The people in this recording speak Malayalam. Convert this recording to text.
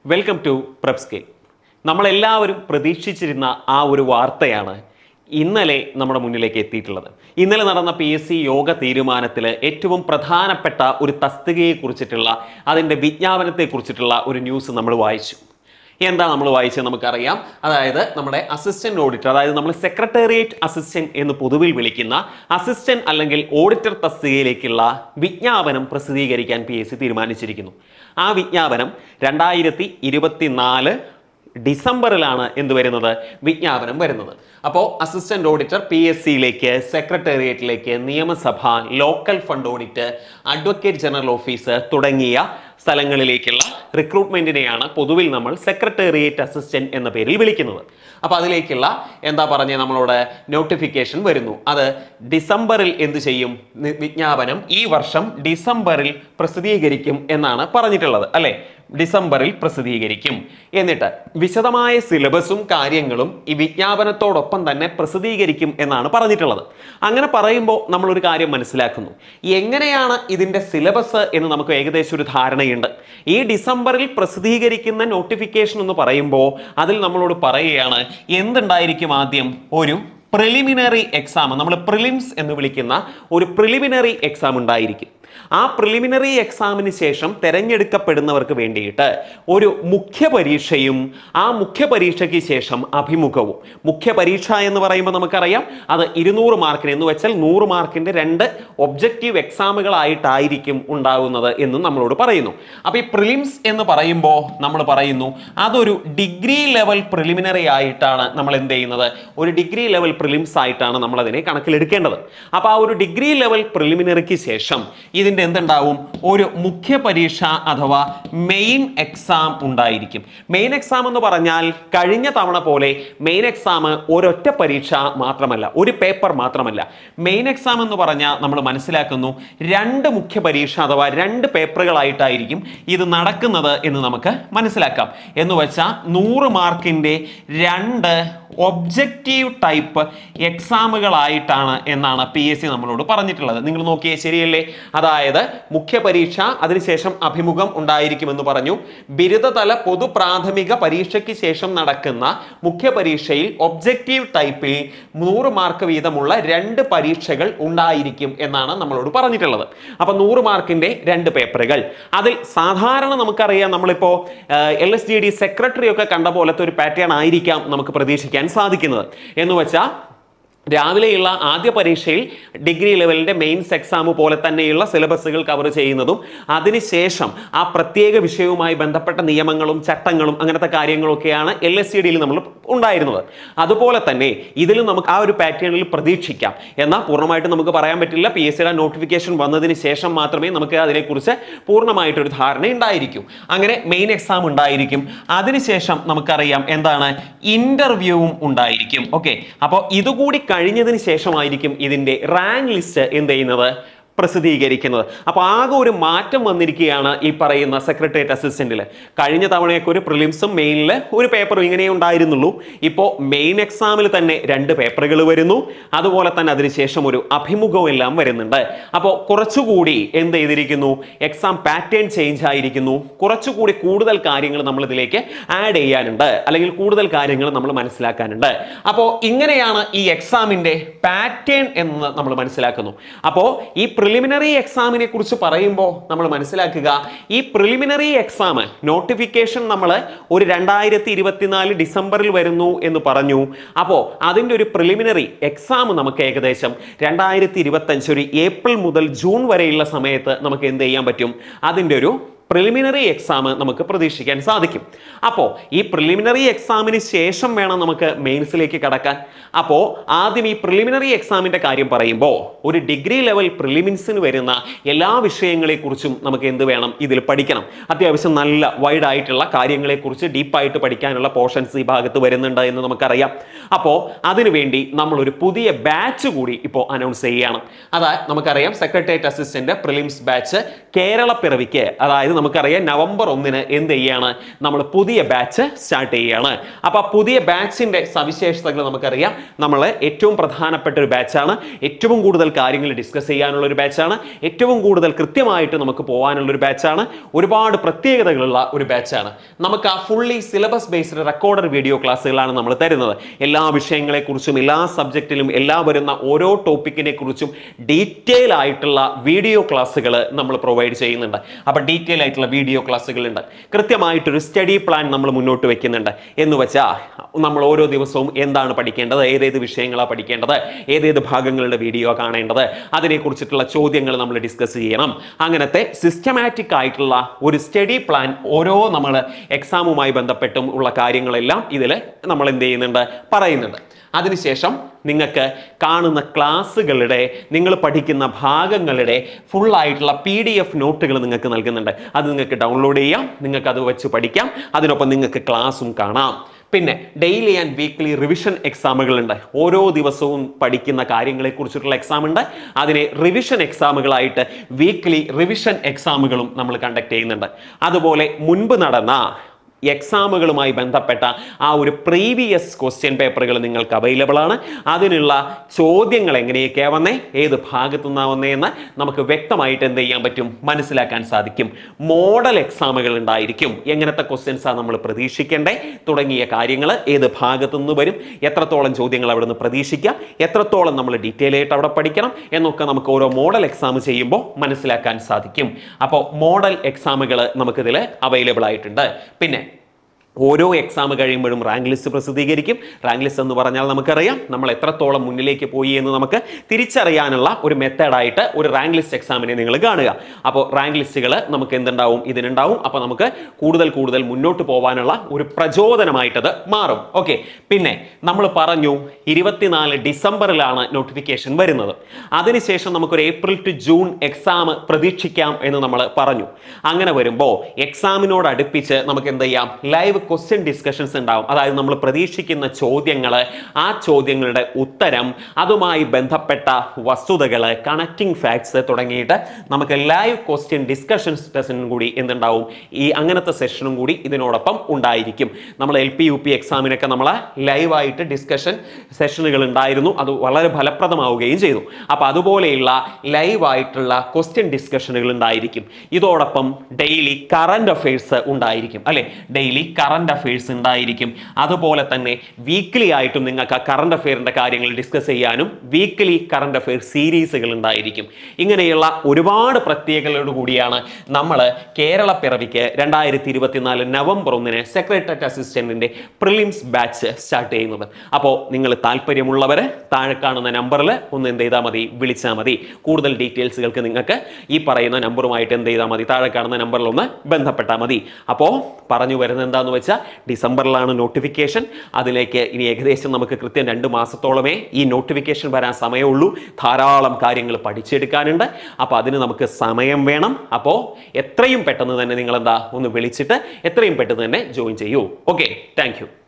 വെൽക്കം ടു പ്രപ്സ്കേ നമ്മളെല്ലാവരും പ്രതീക്ഷിച്ചിരുന്ന ആ ഒരു വാർത്തയാണ് ഇന്നലെ നമ്മുടെ മുന്നിലേക്ക് എത്തിയിട്ടുള്ളത് ഇന്നലെ നടന്ന പി എസ് സി യോഗ തീരുമാനത്തിൽ ഏറ്റവും പ്രധാനപ്പെട്ട ഒരു തസ്തികയെ കുറിച്ചിട്ടുള്ള അതിൻ്റെ വിജ്ഞാപനത്തെ കുറിച്ചിട്ടുള്ള ഒരു ന്യൂസ് നമ്മൾ വായിച്ചു എന്താ നമ്മൾ വായിച്ചത് നമുക്കറിയാം അതായത് നമ്മുടെ അസിസ്റ്റന്റ് ഓഡിറ്റർ അതായത് നമ്മൾ സെക്രട്ടേറിയറ്റ് അസിസ്റ്റന്റ് എന്ന് പൊതുവിൽ വിളിക്കുന്ന അസിസ്റ്റന്റ് അല്ലെങ്കിൽ ഓഡിറ്റർ തസ്തികയിലേക്കുള്ള വിജ്ഞാപനം പ്രസിദ്ധീകരിക്കാൻ പി എസ് സി തീരുമാനിച്ചിരിക്കുന്നു ആ വിജ്ഞാപനം രണ്ടായിരത്തി ഇരുപത്തിനാല് ഡിസംബറിലാണ് എന്ത് വരുന്നത് വിജ്ഞാപനം വരുന്നത് അപ്പോൾ അസിസ്റ്റന്റ് ഓഡിറ്റർ പി എസ് സിയിലേക്ക് സെക്രട്ടേറിയറ്റിലേക്ക് നിയമസഭ local fund audit advocate general office തുടങ്ങിയ സ്ഥലങ്ങളിലേക്കുള്ള റിക്രൂട്ട്മെന്റിനെയാണ് പൊതുവിൽ നമ്മൾ സെക്രട്ടേറിയറ്റ് അസിസ്റ്റന്റ് എന്ന പേരിൽ വിളിക്കുന്നത് അപ്പോൾ അതിലേക്കുള്ള എന്താ പറഞ്ഞ നമ്മളോട് നോട്ടിഫിക്കേഷൻ വരുന്നു അത് ഡിസംബറിൽ എന്ത് ചെയ്യും നി- വിജ്ഞാപനം ഈ വർഷം ഡിസംബറിൽ പ്രസിദ്ധീകരിക്കും എന്നാണ് പറഞ്ഞിട്ടുള്ളത് അല്ലെ ഡിസംബറിൽ പ്രസിദ്ധീകരിക്കും എന്നിട്ട് വിശദമായ സിലബസും കാര്യങ്ങളും ഈ വിജ്ഞാപനത്തോടൊപ്പം തന്നെ പ്രസിദ്ധീകരിക്കും എന്നാണ് പറഞ്ഞിട്ടുള്ളത് അങ്ങനെ പറയുമ്പോൾ നമ്മളൊരു കാര്യം മനസ്സിലാക്കുന്നു എങ്ങനെയാണ് ഇതിൻ്റെ സിലബസ് എന്ന് നമുക്ക് ഏകദേശം ഒരു ധാരണയുണ്ട് ഈ ഡിസംബറിൽ പ്രസിദ്ധീകരിക്കുന്ന നോട്ടിഫിക്കേഷൻ എന്ന് പറയുമ്പോൾ അതിൽ നമ്മളോട് പറയുകയാണ് എന്തുണ്ടായിരിക്കും ആദ്യം ഒരു പ്രിലിമിനറി എക്സാം നമ്മൾ പ്രിലിംസ് എന്ന് വിളിക്കുന്ന ഒരു പ്രിലിമിനറി എക്സാം ഉണ്ടായിരിക്കും ആ പ്രിലിമിനറി എക്സാമിന് ശേഷം തിരഞ്ഞെടുക്കപ്പെടുന്നവർക്ക് വേണ്ടിയിട്ട് ഒരു മുഖ്യ പരീക്ഷയും ആ മുഖ്യ പരീക്ഷയ്ക്ക് ശേഷം അഭിമുഖവും മുഖ്യ പരീക്ഷ എന്ന് പറയുമ്പോൾ നമുക്കറിയാം അത് ഇരുന്നൂറ് മാർക്കിന് എന്ന് വെച്ചാൽ നൂറ് മാർക്കിന്റെ രണ്ട് ഒബ്ജക്റ്റീവ് എക്സാമുകളായിട്ടായിരിക്കും ഉണ്ടാകുന്നത് എന്നും നമ്മളോട് പറയുന്നു അപ്പോൾ ഈ പ്രിലിംസ് എന്ന് പറയുമ്പോൾ നമ്മൾ പറയുന്നു അതൊരു ഡിഗ്രി ലെവൽ പ്രിലിമിനറി ആയിട്ടാണ് നമ്മൾ എന്ത് ചെയ്യുന്നത് ഒരു ഡിഗ്രി ലെവൽ പ്രിലിംസ് ആയിട്ടാണ് നമ്മൾ അതിനെ കണക്കിലെടുക്കേണ്ടത് അപ്പോൾ ആ ഒരു ഡിഗ്രി ലെവൽ പ്രിലിമിനറിക്ക് ശേഷം ഇതിൻ്റെ എന്തുണ്ടാവും ഒരു മുഖ്യ പരീക്ഷ അഥവാ മെയിൻ എക്സാം ഉണ്ടായിരിക്കും മെയിൻ എക്സാം എന്ന് പറഞ്ഞാൽ കഴിഞ്ഞ തവണ പോലെ മെയിൻ എക്സാം ഒരൊറ്റ പരീക്ഷ മാത്രമല്ല ഒരു പേപ്പർ മാത്രമല്ല മെയിൻ എക്സാം എന്ന് പറഞ്ഞാൽ നമ്മൾ മനസ്സിലാക്കുന്നു രണ്ട് മുഖ്യ പരീക്ഷ അഥവാ രണ്ട് പേപ്പറുകളായിട്ടായിരിക്കും ഇത് നടക്കുന്നത് എന്ന് നമുക്ക് മനസ്സിലാക്കാം എന്ന് വെച്ചാൽ നൂറ് മാർക്കിൻ്റെ രണ്ട് ഒബ്ജക്റ്റീവ് ടൈപ്പ് എക്സാമുകളായിട്ടാണ് എന്നാണ് പി എസ് സി നമ്മളോട് പറഞ്ഞിട്ടുള്ളത് നിങ്ങൾ നോക്കിയേ ശരിയല്ലേ അതായത് മുഖ്യ പരീക്ഷ അതിനുശേഷം അഭിമുഖം ഉണ്ടായിരിക്കുമെന്ന് പറഞ്ഞു ബിരുദതല പൊതു പ്രാഥമിക പരീക്ഷയ്ക്ക് ശേഷം നടക്കുന്ന മുഖ്യ പരീക്ഷയിൽ ഒബ്ജക്റ്റീവ് ടൈപ്പിൽ നൂറ് മാർക്ക് വീതമുള്ള രണ്ട് പരീക്ഷകൾ ഉണ്ടായിരിക്കും എന്നാണ് നമ്മളോട് പറഞ്ഞിട്ടുള്ളത് അപ്പൊ നൂറ് മാർക്കിന്റെ രണ്ട് പേപ്പറുകൾ അതിൽ സാധാരണ നമുക്കറിയാം നമ്മളിപ്പോ L S G D secretary ഒക്കെ കണ്ട പോലത്തെ ഒരു പാറ്റേൺ ആയിരിക്കാം നമുക്ക് പ്രതീക്ഷിക്കാൻ സാധിക്കുന്നത് എന്ന് വെച്ചാൽ രാവിലെയുള്ള ആദ്യ പരീക്ഷയിൽ ഡിഗ്രി ലെവലിൻ്റെ മെയിൻസ് എക്സാം പോലെ തന്നെയുള്ള സിലബസുകൾ കവർ ചെയ്യുന്നതും അതിനുശേഷം ആ പ്രത്യേക വിഷയവുമായി ബന്ധപ്പെട്ട നിയമങ്ങളും ചട്ടങ്ങളും അങ്ങനത്തെ കാര്യങ്ങളൊക്കെയാണ് എൽ എസ് സി ഡിയിൽ നമ്മൾ ഉണ്ടായിരുന്നത് അതുപോലെ തന്നെ ഇതിലും നമുക്ക് ആ ഒരു പാറ്റേണിൽ പ്രതീക്ഷിക്കാം എന്നാൽ പൂർണ്ണമായിട്ട് നമുക്ക് പറയാൻ പറ്റില്ല പി എസ് സിയുടെ നോട്ടിഫിക്കേഷൻ വന്നതിന് ശേഷം മാത്രമേ നമുക്ക് അതിനെക്കുറിച്ച് പൂർണ്ണമായിട്ടൊരു ധാരണ ഉണ്ടായിരിക്കൂ അങ്ങനെ മെയിൻ എക്സാം ഉണ്ടായിരിക്കും അതിനുശേഷം നമുക്കറിയാം എന്താണ് ഇന്റർവ്യൂവും ഉണ്ടായിരിക്കും ഓക്കെ അപ്പോൾ ഇതുകൂടി കഴിഞ്ഞതിന് ശേഷമായിരിക്കും ഇതിന്റെ റാങ്ക് ലിസ്റ്റ് എന്ത് ചെയ്യുന്നത് പ്രസിദ്ധീകരിക്കുന്നത് അപ്പോൾ ആകെ ഒരു മാറ്റം വന്നിരിക്കുകയാണ് ഈ പറയുന്ന സെക്രട്ടേറിയറ്റ് അസിസ്റ്റന്റിൽ കഴിഞ്ഞ തവണയൊക്കെ ഒരു പ്രിലിംസും മെയിനിൽ ഒരു പേപ്പറും ഇങ്ങനെ ഉണ്ടായിരുന്നുള്ളൂ ഇപ്പോൾ മെയിൻ എക്സാമിൽ തന്നെ രണ്ട് പേപ്പറുകൾ വരുന്നു അതുപോലെ തന്നെ അതിനുശേഷം ഒരു അഭിമുഖവും എല്ലാം വരുന്നുണ്ട് അപ്പോൾ കുറച്ചുകൂടി എന്ത് ചെയ്തിരിക്കുന്നു എക്സാം പാറ്റേൺ ചേഞ്ച് ആയിരിക്കുന്നു കുറച്ചുകൂടി കൂടുതൽ കാര്യങ്ങൾ നമ്മൾ ഇതിലേക്ക് ആഡ് ചെയ്യാനുണ്ട് അല്ലെങ്കിൽ കൂടുതൽ കാര്യങ്ങൾ നമ്മൾ മനസ്സിലാക്കാനുണ്ട് അപ്പോൾ ഇങ്ങനെയാണ് ഈ എക്സാമിന്റെ പാറ്റേൺ എന്ന് നമ്മൾ മനസ്സിലാക്കുന്നു അപ്പോൾ ഈ പ്രിലിമിനറി എക്സാമിനെ കുറിച്ച് പറയുമ്പോൾ നമ്മൾ മനസ്സിലാക്കുക ഈ പ്രിലിമിനറി എക്സാം നോട്ടിഫിക്കേഷൻ നമ്മൾ ഒരു രണ്ടായിരത്തി ഇരുപത്തിനാല് ഡിസംബറിൽ വരുന്നു എന്ന് പറഞ്ഞു അപ്പോൾ അതിൻ്റെ ഒരു പ്രിലിമിനറി എക്സാം നമുക്ക് ഏകദേശം രണ്ടായിരത്തി ഇരുപത്തഞ്ച് ഒരു ഏപ്രിൽ മുതൽ ജൂൺ വരെയുള്ള സമയത്ത് നമുക്ക് എന്ത് ചെയ്യാൻ പറ്റും അതിൻ്റെ ഒരു പ്രിലിമിനറി എക്സാം നമുക്ക് പ്രതീക്ഷിക്കാൻ സാധിക്കും അപ്പോൾ ഈ പ്രിലിമിനറി എക്സാമിന് ശേഷം വേണം നമുക്ക് മെയിൻസിലേക്ക് കടക്കാൻ അപ്പോൾ ആദ്യം ഈ പ്രിലിമിനറി എക്സാമിൻ്റെ കാര്യം പറയുമ്പോൾ ഒരു ഡിഗ്രി ലെവൽ പ്രിലിമിൻസിന് വരുന്ന എല്ലാ വിഷയങ്ങളെക്കുറിച്ചും നമുക്ക് എന്ത് വേണം ഇതിൽ പഠിക്കണം അത്യാവശ്യം നല്ല വൈഡ് ആയിട്ടുള്ള കാര്യങ്ങളെക്കുറിച്ച് ഡീപ്പായിട്ട് പഠിക്കാനുള്ള പോർഷൻസ് ഈ ഭാഗത്ത് വരുന്നുണ്ട് എന്ന് നമുക്കറിയാം അപ്പോൾ അതിനുവേണ്ടി നമ്മളൊരു പുതിയ ബാച്ച് കൂടി ഇപ്പോൾ അനൗൺസ് ചെയ്യുകയാണ് അതായത് നമുക്കറിയാം secretariat assistant prelims batch Kerala പിറവിക്ക് അതായത് നമുക്കറിയാം നവംബർ ഒന്നിന് എന്ത് ചെയ്യാണ് നമ്മൾ പുതിയ ബാച്ച് സ്റ്റാർട്ട് ചെയ്യുകയാണ് അപ്പോൾ ആ പുതിയ ബാച്ചിന്റെ സവിശേഷതകൾ നമുക്കറിയാം നമ്മൾ ഏറ്റവും പ്രധാനപ്പെട്ട ഒരു ബാച്ചാണ് ഏറ്റവും കൂടുതൽ കാര്യങ്ങൾ ഡിസ്കസ് ചെയ്യാനുള്ള ഒരു ബാച്ചാണ് ഏറ്റവും കൂടുതൽ കൃത്യമായിട്ട് നമുക്ക് പോകാനുള്ള ഒരു ബാച്ചാണ് ഒരുപാട് പ്രത്യേകതകളുള്ള ഒരു ബാച്ചാണ് നമുക്ക് ആ fully syllabus based recorder video ക്ലാസ്സുകളാണ് നമ്മൾ തരുന്നത് എല്ലാ വിഷയങ്ങളെക്കുറിച്ചും എല്ലാ സബ്ജക്റ്റിലും എല്ലാ വരുന്ന ഓരോ ടോപ്പിക്കിനെ കുറിച്ചും ഡീറ്റെയിൽ ആയിട്ടുള്ള വീഡിയോ ക്ലാസ്സുകൾ നമ്മൾ പ്രൊവൈഡ് ചെയ്യുന്നുണ്ട് അപ്പോൾ ഡീറ്റെയിൽ ആയിട്ടുള്ള വീഡിയോ ക്ലാസ്സുകളുണ്ട് കൃത്യമായിട്ടൊരു സ്റ്റഡി പ്ലാൻ നമ്മൾ മുന്നോട്ട് വെക്കുന്നുണ്ട് എന്ന് വെച്ചാൽ നമ്മൾ ഓരോ ദിവസവും എന്താണ് പഠിക്കേണ്ടത് ഏതേത് വിഷയങ്ങളാണ് പഠിക്കേണ്ടത് ഏതേത് ഭാഗങ്ങളുടെ വീഡിയോ കാണേണ്ടത് അതിനെക്കുറിച്ചിട്ടുള്ള ചോദ്യങ്ങൾ നമ്മൾ ഡിസ്കസ് ചെയ്യണം അങ്ങനത്തെ സിസ്റ്റമാറ്റിക് ആയിട്ടുള്ള ഒരു സ്റ്റഡി പ്ലാൻ ഓരോ നമ്മൾ എക്സാമുമായി ബന്ധപ്പെട്ടും ഉള്ള കാര്യങ്ങളെല്ലാം ഇതിൽ നമ്മൾ എന്ത് ചെയ്യുന്നുണ്ട് പറയുന്നുണ്ട് അതിനുശേഷം നിങ്ങൾക്ക് കാണുന്ന ക്ലാസ്സുകളുടെ നിങ്ങൾ പഠിക്കുന്ന ഭാഗങ്ങളുടെ full ആയിട്ടുള്ള പി ഡി എഫ് നോട്ടുകൾ നിങ്ങൾക്ക് നൽകുന്നുണ്ട് അത് നിങ്ങൾക്ക് ഡൗൺലോഡ് ചെയ്യാം നിങ്ങൾക്ക് അത് വെച്ച് പഠിക്കാം അതിനൊപ്പം നിങ്ങൾക്ക് ക്ലാസ്സും കാണാം പിന്നെ ഡെയിലി ആൻഡ് വീക്ക്ലി റിവിഷൻ എക്സാമുകളുണ്ട് ഓരോ ദിവസവും പഠിക്കുന്ന കാര്യങ്ങളെക്കുറിച്ചിട്ടുള്ള എക്സാം ഉണ്ട് അതിനെ റിവിഷൻ എക്സാമുകളായിട്ട് വീക്ക്ലി റിവിഷൻ എക്സാമുകളും നമ്മൾ കണ്ടക്ട് ചെയ്യുന്നുണ്ട് അതുപോലെ മുൻപ് നടന്ന എക്സാമുകളുമായി ബന്ധപ്പെട്ട ആ ഒരു പ്രീവിയസ് ക്വസ്റ്റ്യൻ പേപ്പറുകൾ നിങ്ങൾക്ക് അവൈലബിൾ ആണ് അതിനുള്ള ചോദ്യങ്ങൾ എങ്ങനെയൊക്കെയാണ് വന്നേ ഏത് ഭാഗത്തു നിന്നാണ് വന്നതെന്ന് നമുക്ക് വ്യക്തമായിട്ട് എന്ത് ചെയ്യാൻ പറ്റും മനസ്സിലാക്കാൻ സാധിക്കും മോഡൽ എക്സാമുകൾ ഉണ്ടായിരിക്കും എങ്ങനത്തെ ക്വസ്റ്റ്യൻസാണ് നമ്മൾ പ്രതീക്ഷിക്കേണ്ടേ തുടങ്ങിയ കാര്യങ്ങൾ ഏത് ഭാഗത്തു നിന്ന് വരും എത്രത്തോളം ചോദ്യങ്ങൾ അവിടെ നിന്ന് പ്രതീക്ഷിക്കാം എത്രത്തോളം നമ്മൾ ഡീറ്റെയിൽ ആയിട്ട് അവിടെ പഠിക്കണം എന്നൊക്കെ നമുക്ക് ഓരോ മോഡൽ എക്സാം ചെയ്യുമ്പോൾ മനസ്സിലാക്കാൻ സാധിക്കും അപ്പോൾ മോഡൽ എക്സാമുകൾ നമുക്കിതിൽ അവൈലബിൾ ആയിട്ടുണ്ട് പിന്നെ ഓരോ എക്സാം കഴിയുമ്പോഴും റാങ്ക് ലിസ്റ്റ് പ്രസിദ്ധീകരിക്കും റാങ്ക് ലിസ്റ്റ് എന്ന് പറഞ്ഞാൽ നമുക്കറിയാം നമ്മൾ എത്രത്തോളം മുന്നിലേക്ക് പോയി എന്ന് നമുക്ക് തിരിച്ചറിയാനുള്ള ഒരു മെത്തേഡായിട്ട് ഒരു റാങ്ക് ലിസ്റ്റ് എക്സാമിനെ നിങ്ങൾ കാണുക അപ്പോൾ റാങ്ക് ലിസ്റ്റുകൾ നമുക്ക് എന്തുണ്ടാവും ഇതിനുണ്ടാവും അപ്പോൾ നമുക്ക് കൂടുതൽ കൂടുതൽ മുന്നോട്ട് പോകാനുള്ള ഒരു പ്രചോദനമായിട്ടത് മാറും ഓക്കെ പിന്നെ നമ്മൾ പറഞ്ഞു ഇരുപത്തിനാല് ഡിസംബറിലാണ് നോട്ടിഫിക്കേഷൻ വരുന്നത് അതിനുശേഷം നമുക്കൊരു ഏപ്രിൽ ടു ജൂൺ എക്സാം പ്രതീക്ഷിക്കാം എന്ന് നമ്മൾ പറഞ്ഞു അങ്ങനെ വരുമ്പോൾ എക്സാമിനോട് അടുപ്പിച്ച് നമുക്ക് എന്ത് ചെയ്യാം ലൈവ് ക്വസ്റ്റ്യൻ ഡിസ്കഷൻസ് ഉണ്ടാവും അതായത് നമ്മൾ പ്രതീക്ഷിക്കുന്ന ചോദ്യങ്ങൾ ആ ചോദ്യങ്ങളുടെ ഉത്തരം അതുമായി ബന്ധപ്പെട്ട വസ്തുതകൾ കണക്റ്റിംഗ് ഫാക്ട്സ് തുടങ്ങിയിട്ട് നമുക്ക് ലൈവ് ക്വസ്റ്റ്യൻ ഡിസ്കഷൻസ് സെഷനും കൂടി എന്തുണ്ടാവും ഈ അങ്ങനത്തെ സെഷനും കൂടി ഇതിനോടൊപ്പം ഉണ്ടായിരിക്കും നമ്മൾ എൽ പി യു പി എക്സാമിനൊക്കെ നമ്മൾ ലൈവായിട്ട് ഡിസ്കഷൻ സെഷനുകൾ ഉണ്ടായിരുന്നു അത് വളരെ ഫലപ്രദമാവുകയും ചെയ്തു അപ്പോൾ അതുപോലെയുള്ള ലൈവായിട്ടുള്ള ക്വസ്റ്റ്യൻ ഡിസ്കഷനുകൾ ഉണ്ടായിരിക്കും ഇതോടൊപ്പം ഡെയിലി കറണ്ട് അഫയേഴ്സ് ഉണ്ടായിരിക്കും അല്ലെ ഡെയിലി കറണ്ട് അഫയേഴ്സ് ഉണ്ടായിരിക്കും അതുപോലെ തന്നെ വീക്ക്ലി ആയിട്ടും നിങ്ങൾക്ക് ആ കറണ്ട് അഫെയറിന്റെ കാര്യങ്ങൾ ഡിസ്കസ് ചെയ്യാനും വീക്ക്ലി കറണ്ട് അഫെയർ സീരീസുകൾ ഉണ്ടായിരിക്കും ഇങ്ങനെയുള്ള ഒരുപാട് പ്രത്യേകതകളോട് കൂടിയാണ് നമ്മൾ കേരള പിറവിക്ക് രണ്ടായിരത്തി ഇരുപത്തിനാല് നവംബർ ഒന്നിന് സെക്രട്ടറിയേറ്റ് അസിസ്റ്റന്റിന്റെ പ്രിലിംസ് ബാച്ച് സ്റ്റാർട്ട് ചെയ്യുന്നത് അപ്പോൾ നിങ്ങൾ താല്പര്യമുള്ളവർ താഴെ കാണുന്ന നമ്പറിൽ ഒന്ന് എന്ത് ചെയ്താൽ മതി വിളിച്ചാൽ മതി കൂടുതൽ ഡീറ്റെയിൽസുകൾക്ക് നിങ്ങൾക്ക് ഈ പറയുന്ന നമ്പറുമായിട്ട് എന്ത് ചെയ്താൽ മതി താഴെ കാണുന്ന നമ്പറിൽ ഒന്ന് ബന്ധപ്പെട്ടാൽ മതി അപ്പോൾ പറഞ്ഞു വരുന്നത് എന്താണെന്ന് വെച്ചാൽ ഡിസംബറിലാണ് നോട്ടിഫിക്കേഷൻ അതിലേക്ക് ഇനി ഏകദേശം നമുക്ക് കൃത്യം രണ്ട് മാസത്തോളമേ ഈ നോട്ടിഫിക്കേഷൻ വരാൻ സമയമുള്ളൂ ധാരാളം കാര്യങ്ങൾ പഠിച്ചെടുക്കാനുണ്ട് അപ്പോൾ അതിന് നമുക്ക് സമയം വേണം അപ്പോൾ എത്രയും പെട്ടെന്ന് തന്നെ നിങ്ങൾ എന്താ ഒന്ന് വിളിച്ചിട്ട് എത്രയും പെട്ടെന്ന് തന്നെ ജോയിൻ ചെയ്യൂ ഓക്കെ താങ്ക്